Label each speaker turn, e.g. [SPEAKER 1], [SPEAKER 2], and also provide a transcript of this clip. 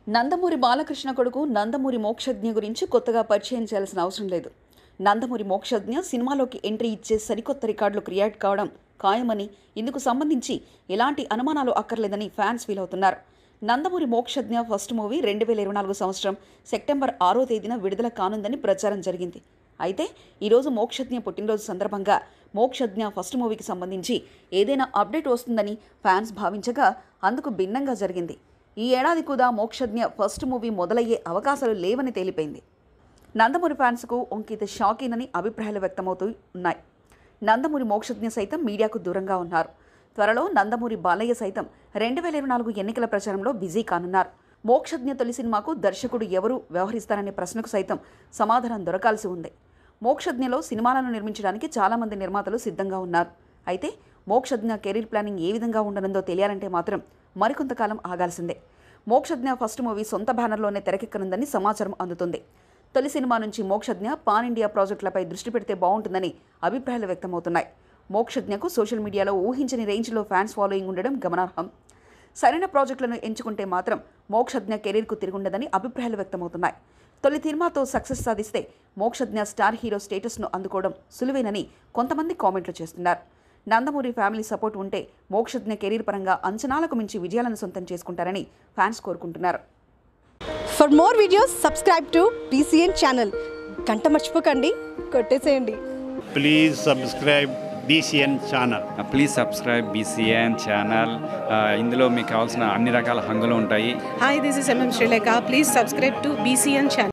[SPEAKER 1] నందమూరి బాలకృష్ణ కొడుకు నందమూరి మోక్షజ్ఞ గురించి కొత్తగా పరిచయం చేయాల్సిన అవసరం లేదు నందమూరి మోక్షజ్ఞ సినిమాలోకి ఎంట్రీ ఇచ్చే సరికొత్త రికార్డులు క్రియేట్ కావడం ఖాయమని ఇందుకు సంబంధించి ఎలాంటి అనుమానాలు అక్కర్లేదని ఫ్యాన్స్ ఫీల్ అవుతున్నారు నందమూరి మోక్షజ్ఞ ఫస్ట్ మూవీ రెండు వేల ఇరవై నాలుగు సంవత్సరం సెప్టెంబర్ ఆరో తేదీన విడుదల కానుందని ప్రచారం జరిగింది అయితే ఈరోజు మోక్షజ్ఞ పుట్టినరోజు సందర్భంగా మోక్షజ్ఞ ఫస్ట్ మూవీకి సంబంధించి ఏదైనా అప్డేట్ వస్తుందని ఫ్యాన్స్ భావించగా అందుకు భిన్నంగా జరిగింది ఈ ఏడాది కూడా మోక్షజ్ఞ ఫస్ట్ మూవీ మొదలయ్యే అవకాశాలు లేవని తేలిపోయింది నందమూరి ఫ్యాన్స్కు ఒంకిత షాకింగ్ అభిప్రాయాలు వ్యక్తమవుతూ ఉన్నాయి నందమూరి మోక్షజ్ఞ సైతం మీడియాకు దూరంగా ఉన్నారు త్వరలో నందమూరి బాలయ్య సైతం రెండు వేల ఇరవై నాలుగు ఎన్నికల ప్రచారంలో బిజీ కానున్నారు మోక్షజ్ఞ తొలి సినిమాకు దర్శకుడు ఎవరు వ్యవహరిస్తారనే ప్రశ్నకు సైతం సమాధానం దొరకాల్సి ఉంది మోక్షజ్ఞలో సినిమాలను నిర్మించడానికి చాలామంది నిర్మాతలు సిద్ధంగా ఉన్నారు అయితే మోక్షజ్ఞ కెరీర్ ప్లానింగ్ ఏ విధంగా ఉండనుందో తెలియాలంటే మాత్రం మరికొంతకాలం ఆగాల్సిందే మోక్షజ్ఞ ఫస్ట్ మూవీ సొంత బ్యానర్లోనే తెరకెక్కనుందని సమాచారం అందుతుంది తొలి సినిమా నుంచి మోక్షజ్ఞ పాన్ ఇండియా ప్రాజెక్టులపై దృష్టి పెడితే బాగుంటుందని అభిప్రాయాలు వ్యక్తమవుతున్నాయి మోక్షజ్ఞకు సోషల్ మీడియాలో ఊహించని రేంజ్లో ఫ్యాన్స్ ఫాలోయింగ్ ఉండడం గమనార్హం సరైన ప్రాజెక్టులను ఎంచుకుంటే మాత్రం మోక్షజ్ఞ కెరీర్కు తిరుగుండదని అభిప్రాయాలు వ్యక్తమవుతున్నాయి తొలి సినిమాతో సక్సెస్ సాధిస్తే మోక్షజ్ఞ స్టార్ హీరో స్టేటస్ను అందుకోవడం సులువేనని కొంతమంది కామెంట్లు చేస్తున్నారు నందమూరి ఫ్యామిలీ సపోర్ట్ ఉంటే మోక్షజ్ఞ కెరీర్ పరంగా అంచనాలకు మించి విజయాలను సొంతం చేసుకుంటారని ఫ్యాన్స్ కోరుకుంటున్నారు
[SPEAKER 2] for more videos subscribe to BCN channel గంట మర్చిపోకండి కొట్టేసేయండి
[SPEAKER 3] please subscribe BCN channel
[SPEAKER 4] please subscribe BCN channel ఇందులో మీకు కావాల్సిన అన్ని రకాల హంగులు ఉంటాయి
[SPEAKER 5] Hi, this is MM Sri Lanka. Please subscribe to BCN channel.